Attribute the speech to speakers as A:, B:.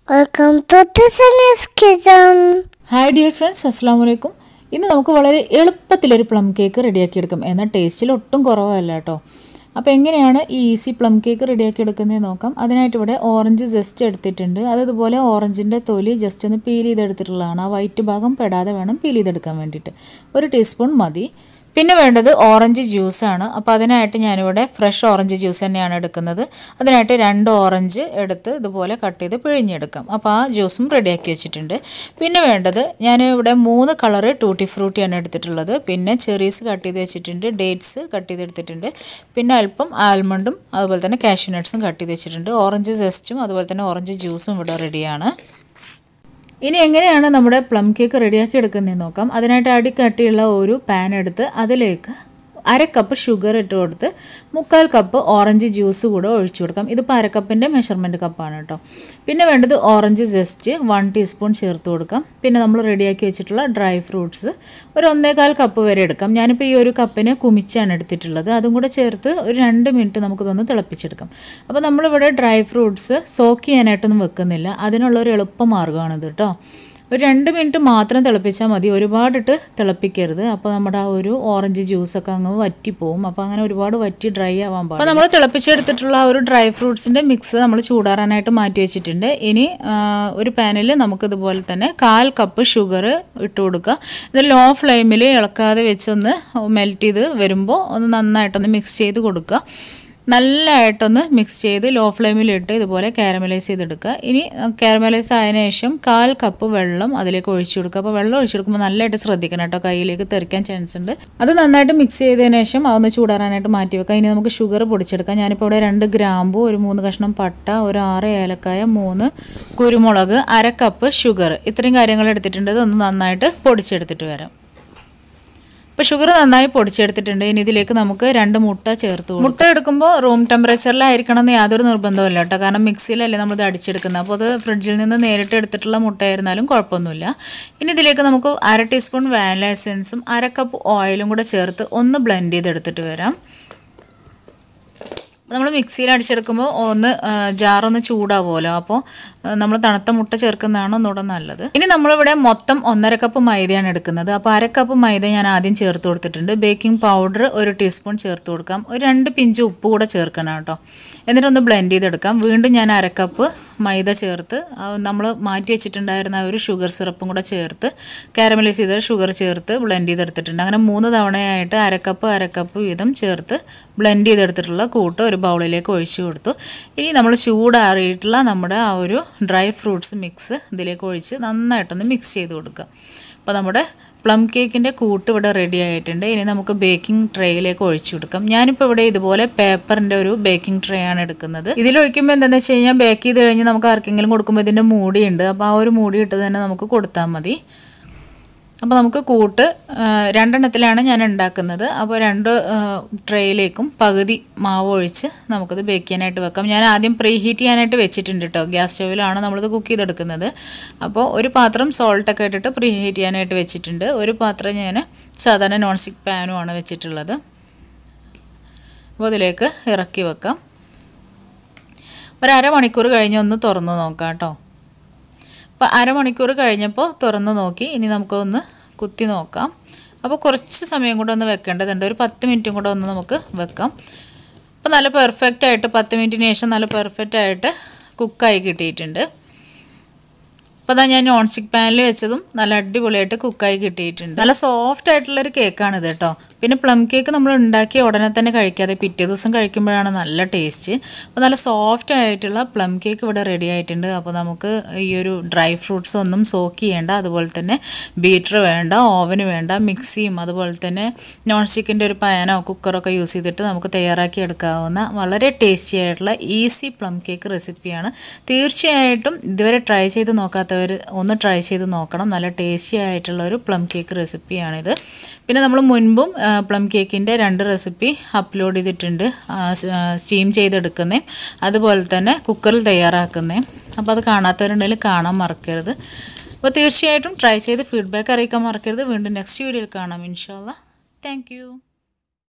A: Welcome to Tiffany's Kitchen.
B: Hi dear friends അസ്സാം വലൈക്കും ഇന്ന് നമുക്ക് വളരെ എളുപ്പത്തിലൊരു പ്ലം കേക്ക് റെഡിയാക്കി എടുക്കാം എന്നാൽ ടേസ്റ്റിൽ ഒട്ടും കുറവല്ല കേട്ടോ അപ്പോൾ എങ്ങനെയാണ് ഈ ഈസി പ്ലം കേക്ക് റെഡിയാക്കി എടുക്കുന്നത് നോക്കാം അതിനായിട്ട് ഇവിടെ ഓറഞ്ച് ജസ്റ്റ് എടുത്തിട്ടുണ്ട് അത് ഇതുപോലെ ഓറഞ്ചിൻ്റെ തൊലി ജസ്റ്റ് ഒന്ന് പീൽ ചെയ്തെടുത്തിട്ടുള്ളതാണ് ആ വൈറ്റ് ഭാഗം പെടാതെ വേണം പീൽ ചെയ്തെടുക്കാൻ വേണ്ടിയിട്ട് ഒരു ടീസ്പൂൺ മതി പിന്നെ വേണ്ടത് ഓറഞ്ച് ജ്യൂസാണ് അപ്പോൾ അതിനായിട്ട് ഞാനിവിടെ ഫ്രഷ് ഓറഞ്ച് ജ്യൂസ് തന്നെയാണ് എടുക്കുന്നത് അതിനായിട്ട് രണ്ട് ഓറഞ്ച് എടുത്ത് ഇതുപോലെ കട്ട് ചെയ്ത് പിഴിഞ്ഞെടുക്കാം അപ്പോൾ ആ ജ്യൂസും റെഡിയാക്കി വെച്ചിട്ടുണ്ട് പിന്നെ വേണ്ടത് ഞാൻ ഇവിടെ മൂന്ന് കളറ് ടൂട്ടി ഫ്രൂട്ടിയാണ് എടുത്തിട്ടുള്ളത് പിന്നെ ചെറീസ് കട്ട് ചെയ്ത് വെച്ചിട്ടുണ്ട് ഡേറ്റ്സ് കട്ട് ചെയ്തെടുത്തിട്ടുണ്ട് പിന്നെ അല്പം ആൽമണ്ടും അതുപോലെ തന്നെ കാഷ്യൂ നട്ട്സും കട്ട് ചെയ്ത് വെച്ചിട്ടുണ്ട് ഓറഞ്ച് ജസ്റ്റും അതുപോലെ തന്നെ ഓറഞ്ച് ജ്യൂസും ഇവിടെ റെഡിയാണ് ഇനി എങ്ങനെയാണ് നമ്മുടെ പ്ലം കേക്ക് റെഡിയാക്കി എടുക്കുന്നതെന്ന് നോക്കാം അതിനായിട്ട് അടിക്കട്ടിയുള്ള ഒരു പാൻ എടുത്ത് അതിലേക്ക് അര കപ്പ് ഷുഗർ ഇട്ട് കൊടുത്ത് മുക്കാൽ കപ്പ് ഓറഞ്ച് ജ്യൂസ് കൂടെ ഒഴിച്ചു കൊടുക്കാം ഇതിപ്പോൾ അര കപ്പിൻ്റെ മെഷർമെൻറ്റ് കപ്പാണ് കേട്ടോ പിന്നെ വേണ്ടത് ഓറഞ്ച് ജസ്റ്റ് വൺ ടീസ്പൂൺ ചേർത്ത് കൊടുക്കാം പിന്നെ നമ്മൾ റെഡിയാക്കി വെച്ചിട്ടുള്ള ഡ്രൈ ഫ്രൂട്ട്സ് ഒരു ഒന്നേകാൽ കപ്പ് വരെ എടുക്കാം ഞാനിപ്പോൾ ഈ ഒരു കപ്പിന് കുമിച്ചാണ് എടുത്തിട്ടുള്ളത് അതും കൂടെ ചേർത്ത് ഒരു രണ്ട് മിനിറ്റ് നമുക്കിതൊന്ന് തിളപ്പിച്ചെടുക്കാം അപ്പോൾ നമ്മളിവിടെ ഡ്രൈ ഫ്രൂട്ട്സ് സോക്ക് ചെയ്യാനായിട്ടൊന്നും വെക്കുന്നില്ല അതിനുള്ള ഒരു എളുപ്പ മാർഗ്ഗമാണിത് കേട്ടോ ഒരു രണ്ട് മിനിറ്റ് മാത്രം തിളപ്പിച്ചാൽ മതി ഒരുപാടിട്ട് തിളപ്പിക്കരുത് അപ്പോൾ നമ്മുടെ ആ ഒരു ഓറഞ്ച് ജ്യൂസൊക്കെ അങ്ങ് വറ്റിപ്പോവും അപ്പോൾ അങ്ങനെ ഒരുപാട് വറ്റി ഡ്രൈ ആവാൻ പാടില്ല അപ്പോൾ നമ്മൾ തിളപ്പിച്ചെടുത്തിട്ടുള്ള ആ ഒരു ഡ്രൈ ഫ്രൂട്ട്സിൻ്റെ മിക്സ് നമ്മൾ ചൂടാറാനായിട്ട് മാറ്റി വെച്ചിട്ടുണ്ട് ഇനി ആ, ഒരു പാനിൽ നമുക്കിതുപോലെ തന്നെ കാൽ കപ്പ് ഷുഗർ ഇട്ട് കൊടുക്കുക ഇത് ലോ ഫ്ലെയിമിൽ ഇളക്കാതെ വെച്ചൊന്ന് മെൽറ്റ് ചെയ്ത് വരുമ്പോൾ ഒന്ന് നന്നായിട്ടൊന്ന് മിക്സ് ചെയ്ത് കൊടുക്കുക നല്ലതായിട്ടൊന്ന് മിക്സ് ചെയ്ത് ലോ ഫ്ലെയിമിലിട്ട് ഇതുപോലെ കാരമലൈസ് ചെയ്തെടുക്കുക ഇനി കാരമലൈസ് ആയതിനു ശേഷം കാൽ കപ്പ് വെള്ളം അതിലേക്ക് ഒഴിച്ചു കൊടുക്കുക അപ്പോൾ വെള്ളം ഒഴിച്ചു കൊടുക്കുമ്പോൾ നല്ലതായിട്ട് ശ്രദ്ധിക്കണം കേട്ടോ കയ്യിലേക്ക് തെറിക്കാൻ ചാൻസ് ഉണ്ട് അത് നന്നായിട്ട് മിക്സ് ചെയ്തതിന് ശേഷം അതൊന്ന് ചൂടാറാനായിട്ട് മാറ്റി വെക്കുക ഇനി നമുക്ക് ഷുഗർ പൊടിച്ചെടുക്കാം ഞാനിപ്പോൾ ഇവിടെ രണ്ട് ഗ്രാമ്പു ഒരു മൂന്ന് കഷ്ണം പട്ട ഒരു ആറ് ഏലക്കായ മൂന്ന് കുരുമുളക് അര കപ്പ് ഷുഗർ ഇത്രയും കാര്യങ്ങൾ എടുത്തിട്ടുണ്ട് ഇതൊന്ന് നന്നായിട്ട് പൊടിച്ചെടുത്തിട്ട് വരാം ഇപ്പോൾ ഷുഗർ നന്നായി പൊടിച്ചെടുത്തിട്ടുണ്ട് ഇനി ഇതിലേക്ക് നമുക്ക് രണ്ട് മുട്ട ചേർത്ത് കൊടുക്കാം. മുട്ട എടുക്കുമ്പോൾ റൂം ടെമ്പറേച്ചറിലായിരിക്കണം എന്ന് യാതൊരു നിർബന്ധമില്ല കേട്ടോ കാരണം മിക്സിയിലല്ലേ നമ്മളിത് അടിച്ചെടുക്കുന്നത് അപ്പോൾ അത് ഫ്രിഡ്ജിൽ നിന്ന് നേരിട്ട് എടുത്തിട്ടുള്ള മുട്ടയായിരുന്നാലും കുഴപ്പമൊന്നുമില്ല ഇനി ഇതിലേക്ക് നമുക്ക് അര ടീസ്പൂൺ വാനില എസെൻസും അര കപ്പ് ഓയിലും കൂടെ ചേർത്ത് ഒന്ന് ബ്ലെൻഡ് ചെയ്തെടുത്തിട്ട് വരാം നമ്മൾ മിക്സിയിൽ അടിച്ചെടുക്കുമ്പോൾ ഒന്ന് ആ, ജാറൊന്ന് ചൂടാവുമല്ലോ അപ്പോൾ നമ്മൾ തണുത്ത മുട്ട ചേർക്കുന്നതാണ് ഒന്നുകൂടെ നല്ലത് ഇനി നമ്മളിവിടെ മൊത്തം ഒന്നര കപ്പ് മൈദയാണ് എടുക്കുന്നത് അപ്പോൾ അര കപ്പ് മൈദ ഞാൻ ആദ്യം ചേർത്ത് കൊടുത്തിട്ടുണ്ട് ബേക്കിംഗ് പൗഡർ ഒരു ടീസ്പൂൺ ചേർത്ത് കൊടുക്കാം ഒരു രണ്ട് പിഞ്ച് ഉപ്പ് കൂടെ ചേർക്കണം കേട്ടോ എന്നിട്ടൊന്ന് ബ്ലെൻഡ് ചെയ്തെടുക്കാം വീണ്ടും ഞാൻ അര കപ്പ് മൈദ ചേർത്ത് നമ്മൾ മാറ്റി വെച്ചിട്ടുണ്ടായിരുന്ന ആ ഒരു ഷുഗർ സിറപ്പും കൂടെ ചേർത്ത് കാരമലൈസ് ചെയ്ത ഷുഗർ ചേർത്ത് ബ്ലെൻഡ് ചെയ്തെടുത്തിട്ടുണ്ട് അങ്ങനെ മൂന്ന് തവണയായിട്ട് അരക്കപ്പ് അരക്കപ്പ് വീതം ചേർത്ത് ബ്ലെൻഡ് ചെയ്തെടുത്തിട്ടുള്ള കൂട്ട് ഒരു ബൗളിലേക്ക് ഒഴിച്ചു കൊടുത്തു ഇനി നമ്മൾ ചൂടാറിയിട്ടുള്ള നമ്മുടെ ആ ഒരു ഡ്രൈ ഫ്രൂട്ട്സ് മിക്സ് ഇതിലേക്ക് ഒഴിച്ച് നന്നായിട്ടൊന്ന് മിക്സ് ചെയ്ത് കൊടുക്കുക അപ്പോൾ നമ്മുടെ പ്ലം കേക്കിൻ്റെ കൂട്ട് ഇവിടെ റെഡി ആയിട്ടുണ്ട് ഇനി നമുക്ക് ബേക്കിംഗ് ട്രേയിലേക്ക് ഒഴിച്ചു കൊടുക്കാം ഞാനിപ്പോൾ ഇവിടെ ഇതുപോലെ പേപ്പറിൻ്റെ ഒരു ബേക്കിംഗ് ട്രേ ആണ് എടുക്കുന്നത് ഇതിലൊഴിക്കുമ്പോൾ എന്താണെന്ന് വെച്ച് കഴിഞ്ഞാൽ ബേക്ക് ചെയ്ത് കഴിഞ്ഞ് നമുക്ക് ആർക്കെങ്കിലും കൊടുക്കുമ്പോൾ ഇതിൻ്റെ മൂടിയുണ്ട് അപ്പോൾ ആ ഒരു മൂടി ഇട്ട് തന്നെ നമുക്ക് കൊടുത്താൽ മതി അപ്പോൾ നമുക്ക് കൂട്ട് ആ, രണ്ടെണ്ണത്തിലാണ് ഞാൻ ഉണ്ടാക്കുന്നത് അപ്പോൾ രണ്ട് ആ, ട്രേയിലേക്കും പകുതി മാവ് ഒഴിച്ച് നമുക്കത് ബേക്ക് ചെയ്യാനായിട്ട് വെക്കാം ഞാൻ ആദ്യം പ്രീ ഹീറ്റ് ചെയ്യാനായിട്ട് വെച്ചിട്ടുണ്ട് കേട്ടോ ഗ്യാസ് സ്റ്റൗവിലാണ് നമ്മളിത് കുക്ക് ചെയ്തെടുക്കുന്നത് അപ്പോൾ ഒരു പാത്രം സോൾട്ടൊക്കെ ഇട്ടിട്ട് പ്രീ ഹീറ്റ് ചെയ്യാനായിട്ട് വെച്ചിട്ടുണ്ട് ഒരു പാത്രം ഞാൻ സാധാരണ നോൺ സ്റ്റിക്ക് പാനുമാണ് വെച്ചിട്ടുള്ളത് അപ്പോൾ അതിലേക്ക് ഇറക്കി വെക്കാം ഒരു അരമണിക്കൂർ കഴിഞ്ഞ് ഒന്ന് തുറന്ന് നോക്കാം കേട്ടോ അപ്പോൾ അരമണിക്കൂർ കഴിഞ്ഞപ്പോൾ തുറന്ന് നോക്കി ഇനി നമുക്കൊന്ന് കുത്തി നോക്കാം അപ്പോൾ കുറച്ച് സമയം കൂടെ ഒന്ന് വെക്കേണ്ടതുണ്ട് ഒരു പത്ത് മിനിറ്റും കൂടെ ഒന്ന് നമുക്ക് വെക്കാം അപ്പോൾ നല്ല പെർഫെക്റ്റ് ആയിട്ട് പത്ത് മിനിറ്റിന് ശേഷം നല്ല പെർഫെക്റ്റ് ആയിട്ട് കുക്കായി കിട്ടിയിട്ടുണ്ട് അപ്പോൾ അതാ ഞാൻ നോൺ സ്റ്റിക്ക് പാനിൽ വെച്ചതും നല്ല അടിപൊളിയായിട്ട് കുക്കായി കിട്ടിയിട്ടുണ്ട് നല്ല സോഫ്റ്റ് ആയിട്ടുള്ളൊരു കേക്കാണ് ഇത് കേട്ടോ പിന്നെ പ്ലം കേക്ക് നമ്മൾ ഉണ്ടാക്കി ഉടനെ തന്നെ കഴിക്കാതെ പിറ്റേ ദിവസം കഴിക്കുമ്പോഴാണ് നല്ല ടേസ്റ്റ് അപ്പോൾ നല്ല സോഫ്റ്റ് ആയിട്ടുള്ള പ്ലം കേക്ക് ഇവിടെ റെഡി ആയിട്ടുണ്ട് അപ്പോൾ നമുക്ക് ഈ ഒരു ഡ്രൈ ഫ്രൂട്ട്സ് ഒന്നും സോക്ക് ചെയ്യേണ്ട അതുപോലെ തന്നെ ബീറ്റർ വേണ്ട ഓവന് വേണ്ട മിക്സിയും അതുപോലെ തന്നെ നോൺ സ്റ്റിക്കിൻ്റെ ഒരു പാനോ കുക്കറൊക്കെ യൂസ് ചെയ്തിട്ട് നമുക്ക് തയ്യാറാക്കി എടുക്കാവുന്ന വളരെ ടേസ്റ്റി ആയിട്ടുള്ള ഈസി പ്ലം കേക്ക് റെസിപ്പിയാണ് തീർച്ചയായിട്ടും ഇതുവരെ ട്രൈ ചെയ്ത് നോക്കാത്തവർ ഒന്ന് ട്രൈ ചെയ്ത് നോക്കണം നല്ല ടേസ്റ്റി ആയിട്ടുള്ള ഒരു പ്ലം കേക്ക് റെസിപ്പിയാണിത് പിന്നെ നമ്മൾ മുൻപും പ്ലം കേക്കിൻ്റെ രണ്ട് റെസിപ്പി അപ്ലോഡ് ചെയ്തിട്ടുണ്ട് സ്റ്റീം ചെയ്തെടുക്കുന്നേ അതുപോലെ തന്നെ കുക്കറിൽ തയ്യാറാക്കുന്നേ അപ്പോൾ അത് കാണാത്തവരുണ്ടെങ്കിൽ കാണാൻ മറക്കരുത് അപ്പോൾ തീർച്ചയായിട്ടും ട്രൈ ചെയ്ത് ഫീഡ്ബാക്ക് അറിയിക്കാൻ മറക്കരുത് വീണ്ടും നെക്സ്റ്റ് വീഡിയോയിൽ കാണാം ഇൻഷാല്ല താങ്ക്